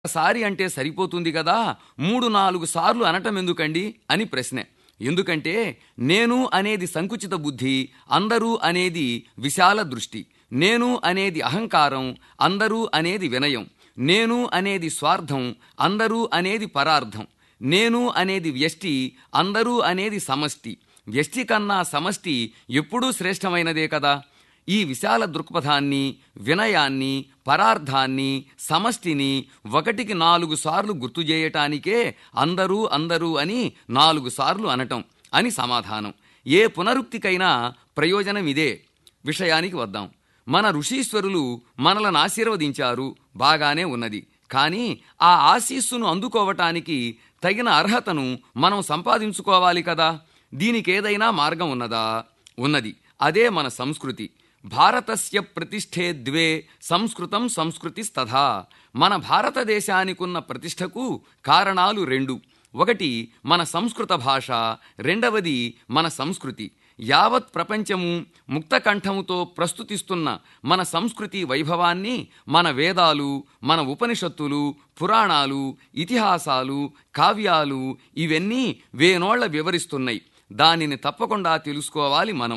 సారి అంటే సరిపోతుంది కదా మూడు నాలుగు సార్లు అనటం ఎందుకండి అని ప్రశ్న ఎందుకంటే నేను అనేది సంకుచిత బుద్ధి అందరూ అనేది విశాల దృష్టి నేను అనేది అహంకారం అందరూ అనేది వినయం నేను అనేది స్వార్థం అందరూ అనేది పరార్థం నేను అనేది వ్యష్టి అందరూ అనేది సమష్టి వ్యష్టి కన్నా సమష్టి ఎప్పుడూ శ్రేష్టమైనదే కదా ఈ విశాల దృక్పథాన్ని వినయాన్ని పరార్థాన్ని సమష్టిని ఒకటికి నాలుగు సార్లు గుర్తు చేయటానికే అందరూ అందరూ అని నాలుగు సార్లు అనటం అని సమాధానం ఏ పునరుక్తికైనా ప్రయోజనం ఇదే విషయానికి వద్దాం మన ఋషీశ్వరులు మనలను ఆశీర్వదించారు బాగానే ఉన్నది కానీ ఆ ఆశీస్సును అందుకోవటానికి తగిన అర్హతను మనం సంపాదించుకోవాలి కదా దీనికేదైనా మార్గం ఉన్నదా ఉన్నది అదే మన సంస్కృతి భారతస్య ప్రతిష్ఠే ద్వే సంస్కృతం సంస్కృతిస్తథా మన భారతదేశానికున్న ప్రతిష్టకు కారణాలు రెండు ఒకటి మన సంస్కృత భాష రెండవది మన సంస్కృతి యావత్ ప్రపంచము ముక్తకంఠముతో ప్రస్తుతిస్తున్న మన సంస్కృతి వైభవాన్ని మన వేదాలు మన ఉపనిషత్తులు పురాణాలు ఇతిహాసాలు కావ్యాలు ఇవన్నీ వేనోళ్ల వివరిస్తున్నాయి దానిని తప్పకుండా తెలుసుకోవాలి మనం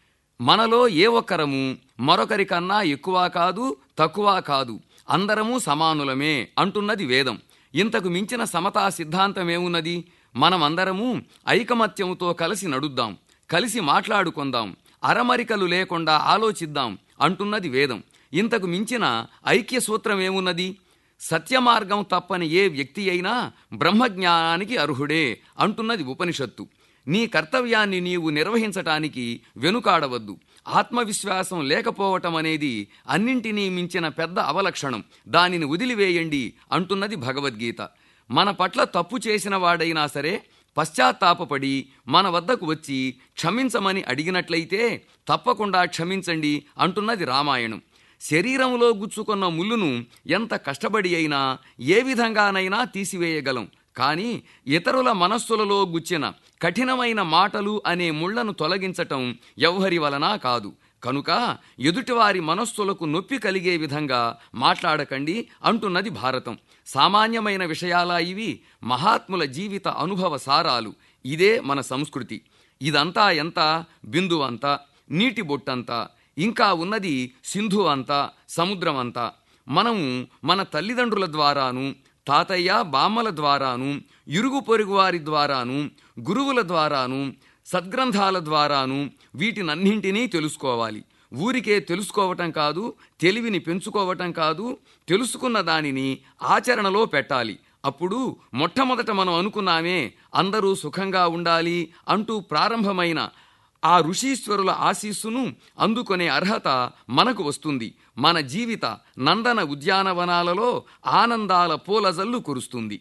మనలో ఏ ఒక్కరము మరొకరికన్నా ఎక్కువ కాదు తక్కువ కాదు అందరము సమానులమే అంటున్నది వేదం ఇంతకు మించిన సమతా సిద్ధాంతమేమున్నది మనమందరము ఐకమత్యముతో కలిసి నడుద్దాం కలిసి మాట్లాడుకుందాం అరమరికలు లేకుండా ఆలోచిద్దాం అంటున్నది వేదం ఇంతకు మించిన ఐక్య సూత్రమేమున్నది సత్యమార్గం తప్పని ఏ వ్యక్తి అయినా బ్రహ్మజ్ఞానానికి అర్హుడే అంటున్నది ఉపనిషత్తు నీ కర్తవ్యాన్ని నీవు నిర్వహించటానికి వెనుకాడవద్దు ఆత్మవిశ్వాసం లేకపోవటం అనేది అన్నింటినీ మించిన పెద్ద అవలక్షణం దానిని వదిలివేయండి అంటున్నది భగవద్గీత మన పట్ల తప్పు చేసిన వాడైనా సరే పశ్చాత్తాపపడి మన వద్దకు వచ్చి క్షమించమని అడిగినట్లయితే తప్పకుండా క్షమించండి అంటున్నది రామాయణం శరీరంలో గుచ్చుకున్న ముళ్ళును ఎంత కష్టపడి అయినా ఏ విధంగానైనా తీసివేయగలం కానీ ఇతరుల మనస్సులలో గుచ్చిన కఠినమైన మాటలు అనే ముళ్లను తొలగించటం ఎవ్వరి వలన కాదు కనుక ఎదుటివారి మనస్సులకు నొప్పి కలిగే విధంగా మాట్లాడకండి అంటున్నది భారతం సామాన్యమైన విషయాలా ఇవి మహాత్ముల జీవిత అనుభవ సారాలు ఇదే మన సంస్కృతి ఇదంతా ఎంత బిందువు అంత నీటి బొట్టంతా ఇంకా ఉన్నది సింధు అంతా సముద్రం అంతా మనము మన తల్లిదండ్రుల ద్వారాను తాతయ్య బామ్మల ద్వారాను ఇరుగు పొరుగు వారి ద్వారాను గురువుల ద్వారాను సద్గ్రంథాల ద్వారాను వీటినన్నింటినీ తెలుసుకోవాలి ఊరికే తెలుసుకోవటం కాదు తెలివిని పెంచుకోవటం కాదు తెలుసుకున్న దానిని ఆచరణలో పెట్టాలి అప్పుడు మొట్టమొదట మనం అనుకున్నామే అందరూ సుఖంగా ఉండాలి అంటూ ప్రారంభమైన ఆ ఋషీశ్వరుల ఆశీస్సును అందుకునే అర్హత మనకు వస్తుంది మన జీవిత నందన ఉద్యానవనాలలో ఆనందాల పూలజల్లు కురుస్తుంది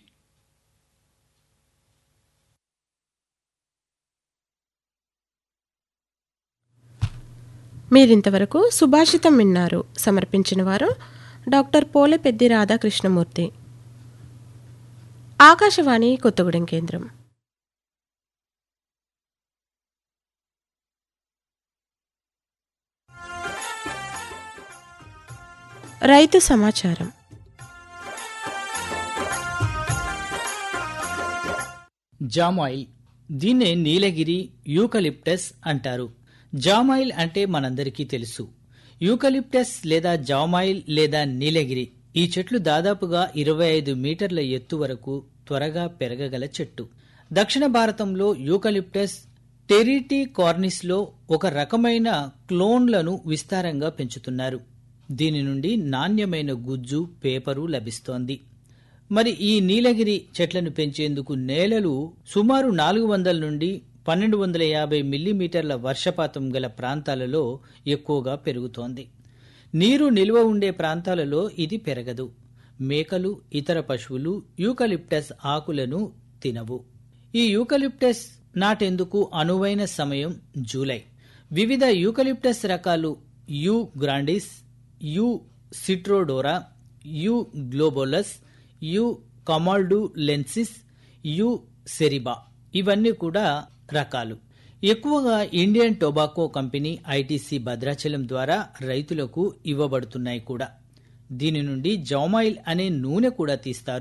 మీరింతవరకు సుభాషితం విన్నారు సమర్పించిన వారు డాక్టర్ పోలెపెద్ది రాధాకృష్ణమూర్తి ఆకాశవాణి కొత్తగూడెం కేంద్రం రైతు సమాచారం జామాయిల్ దీన్నే నీలగిరి యూకలిప్టస్ అంటారు జామాయిల్ అంటే మనందరికీ తెలుసు యూకలిప్టస్ లేదా జామాయిల్ లేదా నీలగిరి ఈ చెట్లు దాదాపుగా ఇరవై ఐదు మీటర్ల ఎత్తు వరకు త్వరగా పెరగగల చెట్టు దక్షిణ భారతంలో యూకలిప్టస్ టెరిటీ కార్నిస్లో ఒక రకమైన క్లోన్లను విస్తారంగా పెంచుతున్నారు దీని నుండి నాణ్యమైన గుజ్జు పేపరు లభిస్తోంది మరి ఈ నీలగిరి చెట్లను పెంచేందుకు నేలలు సుమారు నాలుగు వందల నుండి పన్నెండు వందల యాభై మిల్లీమీటర్ల వర్షపాతం గల ప్రాంతాలలో ఎక్కువగా పెరుగుతోంది నీరు నిల్వ ఉండే ప్రాంతాలలో ఇది పెరగదు మేకలు ఇతర పశువులు యూకలిప్టస్ ఆకులను తినవు ఈ యూకలిప్టస్ నాటేందుకు అనువైన సమయం జూలై వివిధ యూకలిప్టస్ రకాలు U grandis U citriodora U globulus U camaldulensis U సెరిబా ఇవన్నీ కూడా రకాలు ఎక్కువగా Indian tobacco company ITC Bhadrachalam ద్వారా రైతులకు ఇవ్వబడుతున్నాయి కూడా దీని నుండి జామాయిల్ అనే నూనె కూడా తీస్తారు